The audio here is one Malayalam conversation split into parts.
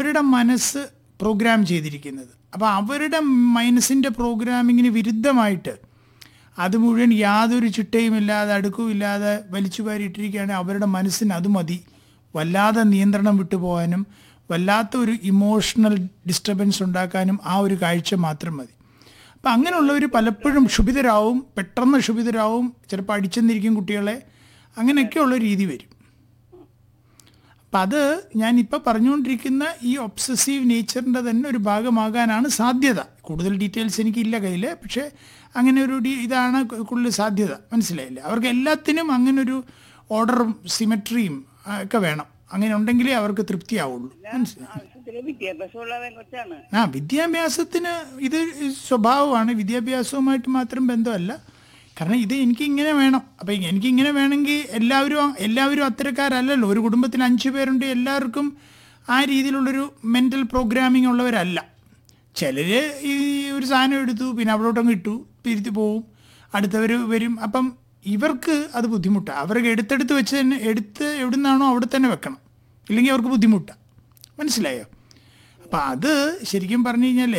അവരുടെ മനസ്സ് പ്രോഗ്രാം ചെയ്തിരിക്കുന്നത് അപ്പോൾ അവരുടെ മനസ്സിൻ്റെ പ്രോഗ്രാമിങ്ങിന് വിരുദ്ധമായിട്ട് അത് മുഴുവൻ യാതൊരു ചിട്ടയുമില്ലാതെ അടുക്കുമില്ലാതെ വലിച്ചു വാരിയിട്ടിരിക്കുകയാണെങ്കിൽ അവരുടെ മനസ്സിന് അത് മതി വല്ലാതെ നിയന്ത്രണം വിട്ടുപോകാനും വല്ലാത്ത ഒരു ഇമോഷണൽ ഡിസ്റ്റർബൻസ് ഉണ്ടാക്കാനും ആ ഒരു കാഴ്ച മാത്രം മതി അപ്പം അങ്ങനെയുള്ളവർ പലപ്പോഴും ക്ഷുഭിതരാവും പെട്ടെന്ന് ക്ഷുഭിതരാവും ചിലപ്പോൾ അടിച്ചെന്നിരിക്കും കുട്ടികളെ അങ്ങനെയൊക്കെയുള്ള രീതി വരും അപ്പം അത് ഞാനിപ്പോൾ പറഞ്ഞുകൊണ്ടിരിക്കുന്ന ഈ ഒബ്സസീവ് നേച്ചറിൻ്റെ തന്നെ ഒരു ഭാഗമാകാനാണ് സാധ്യത കൂടുതൽ ഡീറ്റെയിൽസ് എനിക്കില്ല കയ്യിൽ പക്ഷേ അങ്ങനെ ഒരു ഡി ഇതാണ് കൂടുതൽ സാധ്യത മനസ്സിലായില്ലേ അവർക്ക് എല്ലാത്തിനും അങ്ങനെ ഒരു ഓർഡറും സിമെട്രിയും ഒക്കെ വേണം അങ്ങനെ ഉണ്ടെങ്കിലേ അവർക്ക് തൃപ്തിയാവുള്ളൂ മനസ്സിലായി ആവശ്യത്തിന് വിദ്യാഭ്യാസമുള്ള കൊച്ചാണ് ആ വിദ്യാഭ്യാസത്തിന് ഇത് സ്വഭാവമാണ് വിദ്യാഭ്യാസവുമായിട്ട് മാത്രം ബന്ധമല്ല കാരണം ഇത് എനിക്ക് ഇങ്ങനെ വേണം അപ്പം എനിക്ക് ഇങ്ങനെ വേണമെങ്കിൽ എല്ലാവരും എല്ലാവരും അത്തരക്കാരല്ലല്ലോ ഒരു കുടുംബത്തിൽ അഞ്ച് പേരുണ്ട് എല്ലാവർക്കും ആ രീതിയിലുള്ളൊരു മെൻ്റൽ പ്രോഗ്രാമിംഗ് ഉള്ളവരല്ല ചിലർ ഈ ഒരു സാധനം എടുത്തു പിന്നെ അവിടോട്ടങ്ങ് ഇട്ടു തിരുത്തി പോവും അടുത്തവർ വരും അപ്പം ഇവർക്ക് അത് ബുദ്ധിമുട്ടാണ് അവർക്ക് എടുത്തെടുത്ത് വെച്ച് തന്നെ എടുത്ത് എവിടുന്നാണോ അവിടെ തന്നെ വെക്കണം ഇല്ലെങ്കിൽ അവർക്ക് ബുദ്ധിമുട്ടാണ് മനസ്സിലായോ അപ്പം അത് ശരിക്കും പറഞ്ഞു കഴിഞ്ഞാൽ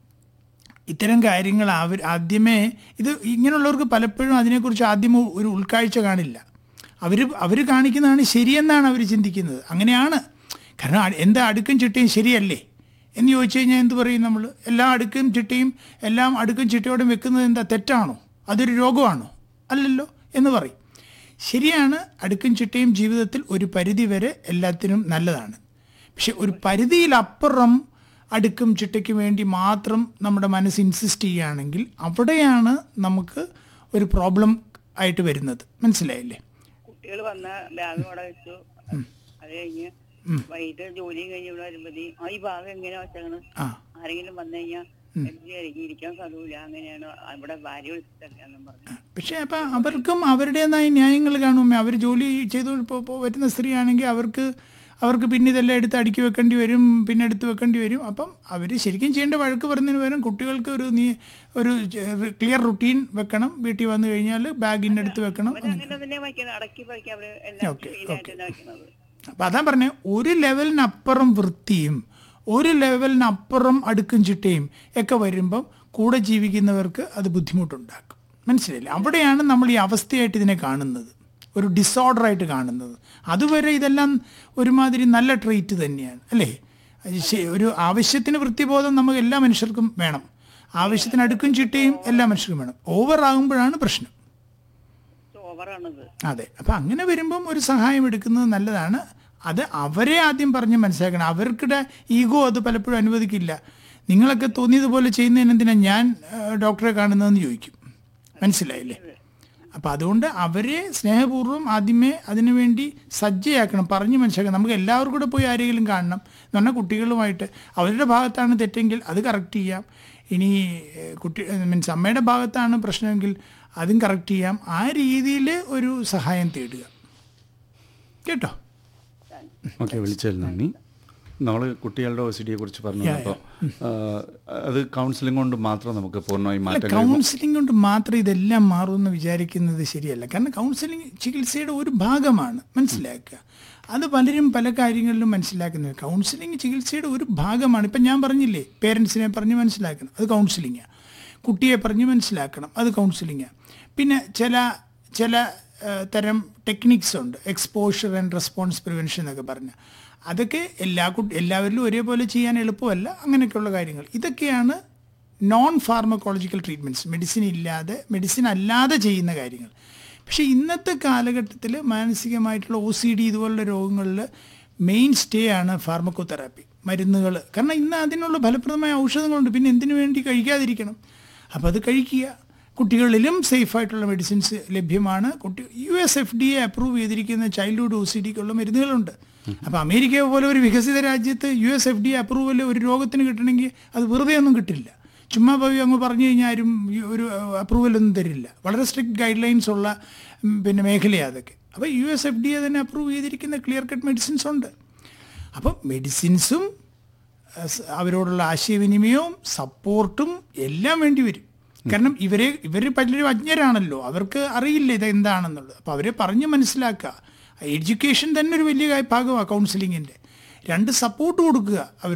ഇത്തരം കാര്യങ്ങൾ അവർ ആദ്യമേ ഇത് ഇങ്ങനെയുള്ളവർക്ക് പലപ്പോഴും അതിനെക്കുറിച്ച് ആദ്യം ഒരു ഉൾക്കാഴ്ച കാണില്ല അവർ അവർ കാണിക്കുന്നതാണ് ശരിയെന്നാണ് അവർ ചിന്തിക്കുന്നത് അങ്ങനെയാണ് കാരണം അ- എന്താ അടുക്കും ചിട്ടയും ശരിയല്ലേ എന്ന് ചോദിച്ചു കഴിഞ്ഞാൽ എന്ത് പറയും നമ്മൾ എല്ലാ അടുക്കും ചിട്ടയും എല്ലാം അടുക്കും ചിട്ടയോടെ വെക്കുന്നത് എന്താ തെറ്റാണോ അതൊരു രോഗമാണോ അല്ലല്ലോ എന്ന് പറയും ശരിയാണ് അടുക്കും ചിട്ടയും ജീവിതത്തിൽ ഒരു പരിധി വരെ എല്ലാത്തിനും നല്ലതാണ് പക്ഷെ ഒരു പരിധിയിലപ്പുറം അടുക്കും ചിട്ടയ്ക്ക് വേണ്ടി മാത്രം നമ്മുടെ മനസ്സ് ഇൻസിസ്റ്റ് ചെയ്യുകയാണെങ്കിൽ അവിടെയാണ് നമുക്ക് ഒരു പ്രോബ്ലം ആയിട്ട് വരുന്നത് മനസ്സിലായില്ലേ കുട്ടികൾ വന്ന ബാഗ് അവിടെ വെച്ചു അത് കഴിഞ്ഞ് വൈകിട്ട് ജോലിയും കഴിഞ്ഞ് ഇവിടെ വരുമ്പതി ആ ഈ ഭാഗം എങ്ങനെയാ വെച്ചാണ് ആ ആരെങ്കിലും വന്നു കഴിഞ്ഞാൽ എനിക്ക് ഇരിക്കാൻ സാധുവില്ല അങ്ങനെയാണ് ഇവിടെ ഭാര്യ വിളിച്ചിട്ടല്ലെന്നും പറഞ്ഞു പക്ഷേ അപ്പം അവർക്കും അവരുടേതായ ന്യായങ്ങൾ കാണുമേ അവർ ജോലി ചെയ്തു ഇപ്പോൾ ഇപ്പോൾ വരുന്ന സ്ത്രീ ആണെങ്കിൽ അവർക്ക് അവർക്ക് പിന്നെ ഇതെല്ലാം എടുത്ത് അടുക്കി വെക്കേണ്ടി വരും പിന്നെ എടുത്ത് വെക്കേണ്ടി വരും അപ്പം അവർ ശരിക്കും ചെയ്യേണ്ട വഴക്ക് പറയുന്നതിന് പകരം കുട്ടികൾക്ക് ഒരു നീ ഒരു ക്ലിയർ റുട്ടീൻ വെക്കണം വീട്ടിൽ വന്നു കഴിഞ്ഞാൽ ബാഗിൻ്റെ അടുത്ത് വെക്കണം അവരങ്ങനെ തന്നെ വയ്ക്കുന്നത് അടക്കി പറിക്കാൻ അവര് എല്ലാം ഓക്കേ, ക്ലീനായിട്ട് തന്നെ വയ്ക്കുന്നത് അപ്പം അതാ പറഞ്ഞത് ഒരു ലെവലിനപ്പുറം വൃത്തിയും ഒരു ലെവലിനപ്പുറം അടുക്കും ചിട്ടയും ഒക്കെ വരുമ്പം കൂടെ ജീവിക്കുന്നവർക്ക് അത് ബുദ്ധിമുട്ടുണ്ടാക്കും മനസ്സിലായില്ലേ അവിടെയാണ് നമ്മൾ ഈ അവസ്ഥയായിട്ട് ഇതിനെ കാണുന്നത് ഒരു ഡിസോർഡറായിട്ട് കാണുന്നത് അതുവരെ ഇതെല്ലാം ഒരുമാതിരി നല്ല ട്രീറ്റ് തന്നെയാണ് അല്ലേ അത് ശ- ഒരു ആവശ്യത്തിന് വൃത്തിബോധം നമുക്ക് എല്ലാ മനുഷ്യർക്കും വേണം ആവശ്യത്തിന് അടുക്കും ചിട്ടയും എല്ലാ മനുഷ്യർക്കും വേണം ഓവർ ആകുമ്പോഴാണ് പ്രശ്നം ഓവറാണത് അതെ അപ്പം അങ്ങനെ വരുമ്പം ഒരു സഹായം എടുക്കുന്നത് നല്ലതാണ് അത് അവരെ ആദ്യം പറഞ്ഞ് മനസ്സിലാക്കണം അവർക്കിടെ ഈഗോ അത് പലപ്പോഴും അനുവദിക്കില്ല നിങ്ങളൊക്കെ തോന്നിയതുപോലെ ചെയ്യുന്നതിന് എന്തിനാണ് ഞാൻ ആ, ഡോക്ടറെ കാണുന്നതെന്ന് ചോദിക്കും മനസ്സിലായില്ലേ അപ്പം അതുകൊണ്ട് അവരെ സ്നേഹപൂർവ്വം ആദ്യമേ അതിനുവേണ്ടി സജ്ജയാക്കണം പറഞ്ഞ് മനസ്സിലാക്കണം നമുക്ക് എല്ലാവർക്കും കൂടെ പോയി ആരെങ്കിലും കാണണം എന്ന് പറഞ്ഞാൽ കുട്ടികളുമായിട്ട് അവരുടെ ഭാഗത്താണ് തെറ്റെങ്കിൽ അത് കറക്റ്റ് ചെയ്യാം ഇനി ഏഹ്, കുട്ടി മീൻസ് അമ്മയുടെ ഭാഗത്താണ് പ്രശ്നമെങ്കിൽ അതും കറക്റ്റ് ചെയ്യാം ആ രീതിയിൽ ഒരു സഹായം തേടുക കേട്ടോ ഓക്കെ വിളിച്ചതിൽ നന്ദി നമ്മൾ കുട്ടികളുടെ ഒ സി ഡിയെ കുറിച്ച് പറഞ്ഞു അപ്പോൾ അത് കൗൺസിലിംഗ് കൊണ്ട് മാത്രം നമുക്ക് പൂർണ്ണമായും മാറ്റാൻ കഴിയുമോ കൗൺസിലിംഗ് കൊണ്ട് മാത്രം ഇതെല്ലാം മാറുമെന്ന് വിചാരിക്കുന്നത് ശരിയല്ല കാരണം കൗൺസിലിംഗ് ചികിത്സയുടെ ഒരു ഭാഗമാണ് മനസ്സിലാക്കുക അത് പലരും പല കാര്യങ്ങളിലും മനസ്സിലാക്കുന്നത് കൗൺസിലിംഗ് ചികിത്സയുടെ ഒരു ഭാഗമാണ് ഇപ്പം ഞാൻ പറഞ്ഞില്ലേ പേരൻസിനെ പറഞ്ഞ് മനസ്സിലാക്കണം അത് കൗൺസിലിങ്ങാണ് കുട്ടിയെ പറഞ്ഞ് മനസ്സിലാക്കണം അത് കൗൺസിലിങ്ങാണ് പിന്നെ ചില ചില ആ, തരം ടെക്നിക്സ് ഉണ്ട് എക്സ്പോഷർ ആൻഡ് റെസ്പോൺസ് പ്രിവെൻഷൻ എന്നൊക്കെ പറഞ്ഞ് അതൊക്കെ എല്ലാ കുട്ടി എല്ലാവരിലും ഒരേപോലെ ചെയ്യാൻ എളുപ്പമല്ല അങ്ങനെയൊക്കെയുള്ള കാര്യങ്ങൾ ഇതൊക്കെയാണ് നോൺ ഫാർമക്കോളജിക്കൽ ട്രീറ്റ്മെൻറ്റ്സ് മെഡിസിൻ ഇല്ലാതെ മെഡിസിൻ അല്ലാതെ ചെയ്യുന്ന കാര്യങ്ങൾ പക്ഷേ ഇന്നത്തെ കാലഘട്ടത്തിൽ മാനസികമായിട്ടുള്ള ഒ സി ഡി ഇതുപോലുള്ള രോഗങ്ങളിൽ മെയിൻ സ്റ്റേ ആണ് ഫാർമക്കോതെറാപ്പി മരുന്നുകൾ കാരണം ഇന്ന് അതിനുള്ള ഫലപ്രദമായ ഔഷധങ്ങളുണ്ട് പിന്നെ എന്തിനു വേണ്ടി കഴിക്കാതിരിക്കണം അപ്പോൾ അത് കഴിക്കുക കുട്ടികളിലും സേഫായിട്ടുള്ള മെഡിസിൻസ് ലഭ്യമാണ് കുട്ടി U S F D A approve ചെയ്തിരിക്കുന്ന ചൈൽഡ്ഹുഡ് ഒ സി ഡിക്കുള്ള മരുന്നുകളുണ്ട് അപ്പോൾ അമേരിക്ക പോലെ ഒരു വികസിത രാജ്യത്ത് U S F D approval ഒരു രോഗത്തിന് കിട്ടണമെങ്കിൽ അത് വെറുതെ ഒന്നും കിട്ടില്ല ചുമ്മാ പോയി അങ്ങ് പറഞ്ഞു കഴിഞ്ഞാൽ ആരും ഈ ഒരു അപ്രൂവലൊന്നും തരില്ല വളരെ സ്ട്രിക്റ്റ് ഗൈഡ് ലൈൻസ് ഉള്ള ഉം, പിന്നെ മേഖലയാണ് അതൊക്കെ അപ്പോൾ U S F D A തന്നെ അപ്രൂവ് ചെയ്തിരിക്കുന്ന ക്ലിയർ കട്ട് മെഡിസിൻസ് ഉണ്ട് അപ്പം മെഡിസിൻസും അഹ് അവരോടുള്ള ആശയവിനിമയവും സപ്പോർട്ടും എല്ലാം വേണ്ടി വരും കാരണം ഇവരെ ഇവർ പലരും അജ്ഞരാണല്ലോ അവർക്ക് അറിയില്ല ഇത് എന്താണെന്നുള്ളത് അപ്പോൾ അവരെ പറഞ്ഞ് മനസ്സിലാക്കുക എഡ്യൂക്കേഷൻ തന്നെ ഒരു വലിയ കാ- ഭാഗമാണ് കൗൺസിലിങ്ങിൻ്റെ രണ്ട് സപ്പോർട്ട് കൊടുക്കുക അവർ